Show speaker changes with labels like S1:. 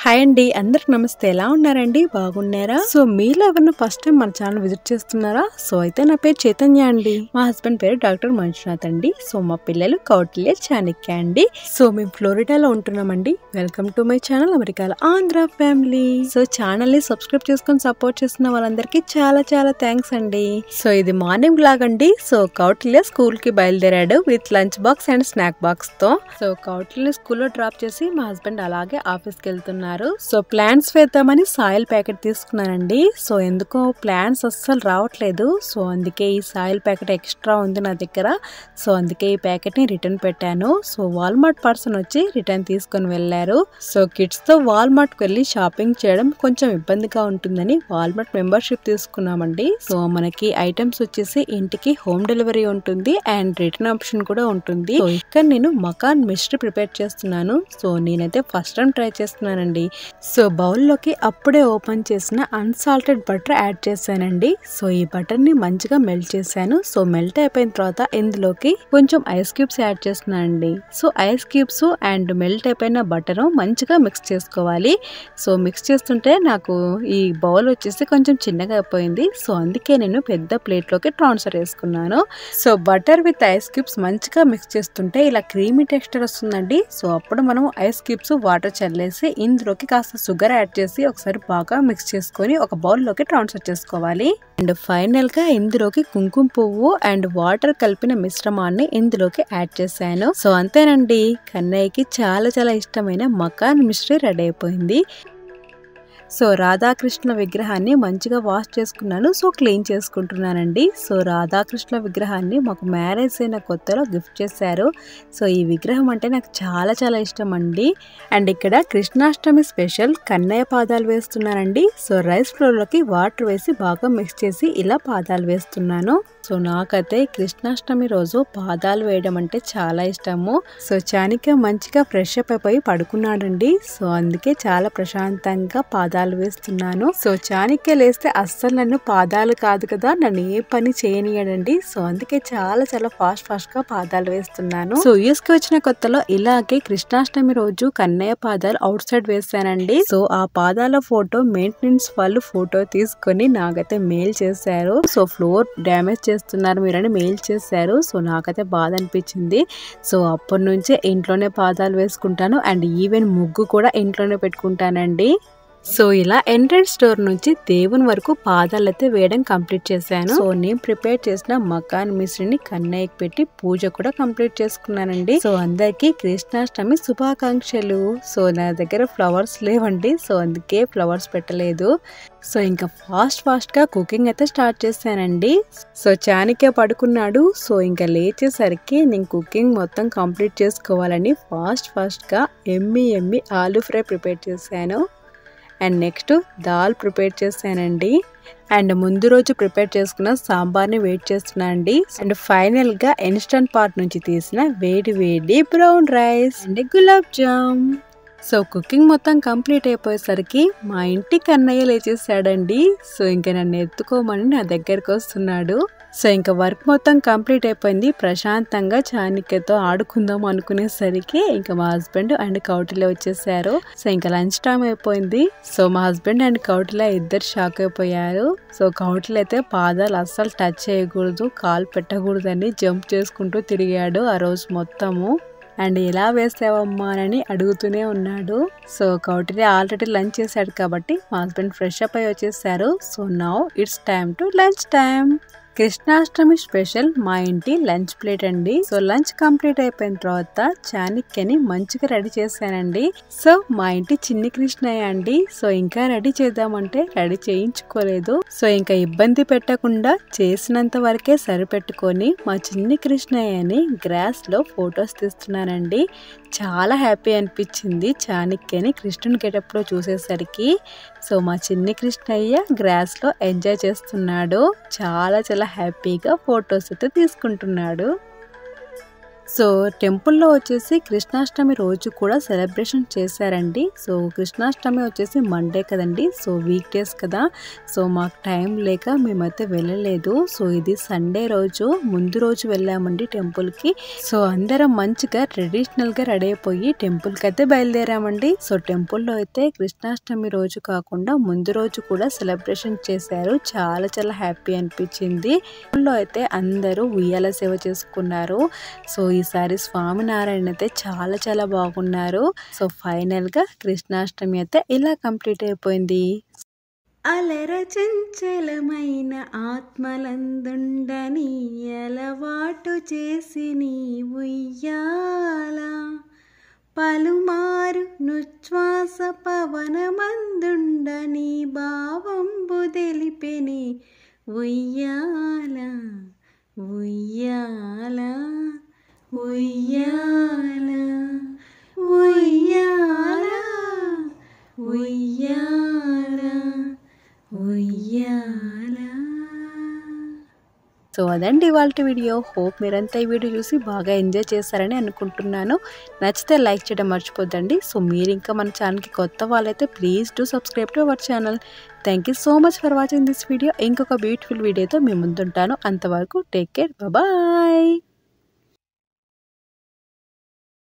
S1: hi అండి అందరికి నమస్తే ఎలా ఉన్నారండి బాగున్నారా సో మీలో ఎవరైనా ఫస్ట్ టైం మన ఛానల్ విజిట్ చేస్తున్నారా సో అయితే నా పేరు చైతన్య అండి మా హస్బెండ్ పేరు డాక్టర్ మంజునాథ్ అండి సో మా పిల్లలు కౌటిల్య చాణక్య అండి సో మేము ఫ్లోరిడాలో ఉంటున్నామండి వెల్కమ్ టు మై ఛానల్ అమెరికాలో ఆంధ్ర ఫ్యామిలీ సో ఛానల్ ని సబ్స్క్రైబ్ చేసుకొని సపోర్ట్ చేస్తున్న వాళ్ళందరికీ చాలా చాలా థ్యాంక్స్ అండి సో ఇది మార్నింగ్ బ్లాగ్ అండి సో కౌటిల్య స్కూల్ కి బయలుదేరాడు with lunch box and snack box తో సో కౌటిల్య స్కూల్లో డ్రాప్ చేసి మా హస్బెండ్ అలాగే ఆఫీస్ కి వెళ్తున్నారు సో ప్లాంట్స్ వేద్దామని సాయిల్ ప్యాకెట్ తీసుకున్నానండి సో ఎందుకో ప్లాంట్స్ అస్సలు రావట్లేదు సో అందుకే ఈ సాయిల్ ప్యాకెట్ ఎక్స్ట్రా ఉంది నా దగ్గర సో అందుకే ఈ ప్యాకెట్ ని రిటర్న్ పెట్టాను సో వాల్మార్ట్ పర్సన్ వచ్చి రిటర్న్ తీసుకొని వెళ్ళారు సో కిడ్స్ తో వాల్మార్ట్ కి వెళ్ళి షాపింగ్ చేయడం కొంచెం ఇబ్బందిగా ఉంటుందని వాల్మార్ట్ మెంబర్షిప్ తీసుకున్నామండి సో మనకి ఐటమ్స్ వచ్చేసి ఇంటికి హోమ్ డెలివరీ ఉంటుంది అండ్ రిటర్న్ ఆప్షన్ కూడా ఉంటుంది సో ఇక్కడ నేను మకాన్ మిస్ట్రీ ప్రిపేర్ చేస్తున్నాను సో నేనైతే ఫస్ట్ టైం ట్రై చేస్తున్నానండి సో బౌల్లోకి అప్పుడే ఓపెన్ చేసిన అన్సాల్టెడ్ బటర్ యాడ్ చేశానండి సో ఈ బటర్ ని మంచిగా మెల్ట్ చేశాను సో మెల్ట్ అయిపోయిన తర్వాత ఇందులోకి కొంచెం ఐస్ క్యూబ్స్ యాడ్ చేస్తున్నానండి so ice cubes and melt అయిపోయిన బటర్ మంచిగా మిక్స్ చేసుకోవాలి సో మిక్స్ చేస్తుంటే నాకు ఈ బౌల్ వచ్చేసి కొంచెం చిన్నగా అయిపోయింది సో అందుకే నేను పెద్ద ప్లేట్లోకి ట్రాన్స్ఫర్ చేసుకున్నాను so butter with ice cubes మంచిగా మిక్స్ చేస్తుంటే ఇలా క్రీమీ టెక్స్చర్ వస్తుందండి సో అప్పుడు మనం ఐస్ క్యూబ్స్ వాటర్ చల్లేసి ఇందులోకి కాస్త షుగర్ యాడ్ చేసి ఒకసారి బాగా మిక్స్ చేసుకొని ఒక బౌల్లోకి ట్రాన్స్ఫర్ చేసుకోవాలి అండ్ ఫైనల్ గా ఇందులోకి కుంకుమ పువ్వు అండ్ వాటర్ కలిపిన మిశ్రమాన్ని ఇందులోకి యాడ్ చేశాను సో అంతేనండి కన్నయ్యకి చాలా చాలా ఇష్టమైన మకాన్ మిశ్రీ రెడీ అయిపోయింది సో రాధాకృష్ణ విగ్రహాన్ని మంచిగా వాష్ చేసుకున్నాను సో క్లీన్ చేసుకుంటున్నానండి సో రాధాకృష్ణ విగ్రహాన్ని మాకు మ్యారేజ్ అయిన కొత్తలో గిఫ్ట్ చేశారు సో ఈ విగ్రహం అంటే నాకు చాలా చాలా ఇష్టం అండి అండ్ ఇక్కడ కృష్ణాష్టమి స్పెషల్ కన్నయ్య పాదాలు వేస్తున్నానండి సో రైస్ ఫ్లోర్లోకి వాటర్ వేసి బాగా మిక్స్ చేసి ఇలా పాదాలు వేస్తున్నాను సో నాకైతే కృష్ణాష్టమి రోజు పాదాలు వేయడం అంటే చాలా ఇష్టము సో చానిక మంచిగా ఫ్రెష్ అప్ అయిపోయి పడుకున్నాడండి సో అందుకే చాలా ప్రశాంతంగా పాదాలు వేస్తున్నాను సో చాణిక్య లేస్తే అస్సలు నన్ను పాదాలు కాదు కదా నన్ను ఏ పని చేయనియడండి సో అందుకే చాలా చాలా ఫాస్ట్ ఫాస్ట్ గా పాదాలు వేస్తున్నాను సో యూఎస్ కి వచ్చిన కొత్తలో ఇలాగే కృష్ణాష్టమి రోజు కన్నయ్య పాదాలు అవుట్ సైడ్ వేస్తానండి సో ఆ పాదాల ఫోటో మెయింటెనెన్స్ వాళ్ళు ఫోటో తీసుకొని నాకైతే మెయిల్ చేశారు సో ఫ్లోర్ డ్యామేజ్ చేస్తున్నారు మీరని మెయిల్ చేశారు సో నాకైతే బాధ అనిపించింది సో అప్పటి నుంచే ఇంట్లోనే పాదాలు వేసుకుంటాను అండ్ ఈవెన్ ముగ్గు కూడా ఇంట్లోనే పెట్టుకుంటానండి సో ఇలా ఎంట్రన్స్ డోర్ నుంచి దేవుని వరకు పాదాలు అయితే వేయడం కంప్లీట్ చేశాను సో నేను ప్రిపేర్ చేసిన మకాన్ మిశ్రిని కన్నయ్యకి పెట్టి పూజ కూడా కంప్లీట్ చేసుకున్నానండి సో అందరికి కృష్ణాష్టమి శుభాకాంక్షలు సో నా దగ్గర ఫ్లవర్స్ లేవండి సో అందుకే ఫ్లవర్స్ పెట్టలేదు సో ఇంకా ఫాస్ట్ ఫాస్ట్ గా కుకింగ్ అయితే స్టార్ట్ చేశానండి సో చానికే పడుకున్నాడు సో ఇంకా లేచేసరికి నేను కుకింగ్ మొత్తం కంప్లీట్ చేసుకోవాలని ఫాస్ట్ ఫాస్ట్ గా ఎమ్మి ఎమ్మి ఆలూ ఫ్రై ప్రిపేర్ చేశాను అండ్ నెక్స్ట్ దాల్ ప్రిపేర్ చేశానండి అండ్ ముందు రోజు ప్రిపేర్ చేసుకున్న సాంబార్ని వెయిట్ చేస్తున్నా అండి అండ్ ఫైనల్ గా ఇన్స్టంట్ పార్ట్ నుంచి తీసిన వేడి వేడి brown rice and gulab jam so cooking మొత్తం కంప్లీట్ అయిపోయేసరికి మా ఇంటి కన్నయ్య లేచేసాడండి సో ఇంకా నన్ను ఎత్తుకోమని నా దగ్గరకు వస్తున్నాడు సో ఇంకా వర్క్ మొత్తం కంప్లీట్ అయిపోయింది ప్రశాంతంగా చాణిక్యతో ఆడుకుందాం అనుకునేసరికి ఇంకా మా హస్బెండ్ అండ్ కౌటిల్య వచ్చేసారు సో ఇంకా లంచ్ టైం అయిపోయింది సో మా హస్బెండ్ అండ్ కౌటిల్య ఇద్దరు షాక్ అయిపోయారు సో కౌటిల్య అయితే పాదాలు అస్సలు టచ్ చేయకూడదు కాలు పెట్టకూడదు అని జంప్ చేసుకుంటూ తిరిగాడు ఆ రోజు మొత్తము అండ్ ఎలా వేసావమ్మా అని అడుగుతూనే ఉన్నాడు సో కౌటిల్య ఆల్రెడీ లంచ్ చేశాడు కాబట్టి మా హస్బెండ్ ఫ్రెష్ అప్ అయి వచ్చేసారు so now it's time to lunch time Krishnashtami special మా ఇంటి లంచ్ ప్లేట్ అండి సో లంచ్ కంప్లీట్ అయిపోయిన తర్వాత చాణిక్యని మంచిగా రెడీ చేశానండి సో మా ఇంటి చిన్ని కృష్ణయ్య అండి సో ఇంకా రెడీ చేద్దామంటే రెడీ చేయించుకోలేదు సో ఇంకా ఇబ్బంది పెట్టకుండా చేసినంత వరకే సరిపెట్టుకొని మా చిన్ని కృష్ణయ్యని గ్రాస్ లో ఫొటోస్ తీస్తున్నానండి చాలా హ్యాపీ అనిపించింది చాణిక్యని కృష్ణుని గెటప్ లో చూసేసరికి సో మా చిన్ని కృష్ణయ్య గ్రాస్ లో ఎంజాయ్ చేస్తున్నాడు చాలా చాలా హ్యాపీగా ఫొటోస్ అయితే తీసుకుంటున్నాడు సో టెంపుల్లో వచ్చేసి కృష్ణాష్టమి రోజు కూడా సెలబ్రేషన్ చేశారండి సో కృష్ణాష్టమి వచ్చేసి మండే కదండి సో వీక్ డేస్ కదా సో మాకు టైం లేక మేమైతే వెళ్ళలేదు సో ఇది సండే రోజు ముందు రోజు వెళ్ళామండి టెంపుల్కి సో అందరం మంచిగా ట్రెడిషనల్గా రెడీ అయిపోయి టెంపుల్కి అయితే బయలుదేరామండి సో టెంపుల్లో అయితే కృష్ణాష్టమి రోజు కాకుండా ముందు రోజు కూడా సెలబ్రేషన్ చేశారు చాలా చాలా హ్యాపీ అనిపించింది టెంపుల్లో అయితే అందరూ ఉయ్యాల సేవ చేసుకున్నారు సో ఈసారి స్వామినారాయణ అయితే చాలా చాలా బాగున్నారు సో ఫైనల్ గా కృష్ణాష్టమి అయితే ఇలా కంప్లీట్ అయిపోయింది అలర చంచలమైన ఆత్మలందుండని అలవాటు చేసి నీ ఉయ్యాల పలుమారు నుచ్ఛ్వాస పవనమందుండని భావంబు తెలిపెని ఉయ్యాల ఉయ్యాల ఉయ్యాల ఉయ్యాల ఉయ్యాల ఉయ్యాల సో అదండి ఇవాళ వీడియో హోప్ మీరంతా ఈ వీడియో చూసి బాగా ఎంజాయ్ చేస్తారని అనుకుంటున్నాను నచ్చితే లైక్ చేయడం మర్చిపోద్దండి సో మీరు ఇంకా మన ఛానల్కి కొత్త వాళ్ళైతే please do subscribe to our channel thank you so much for watching this video ఇంకొక బ్యూటిఫుల్ వీడియోతో మీ ముందుంటాను అంతవరకు టేక్ కేర్ బాయ్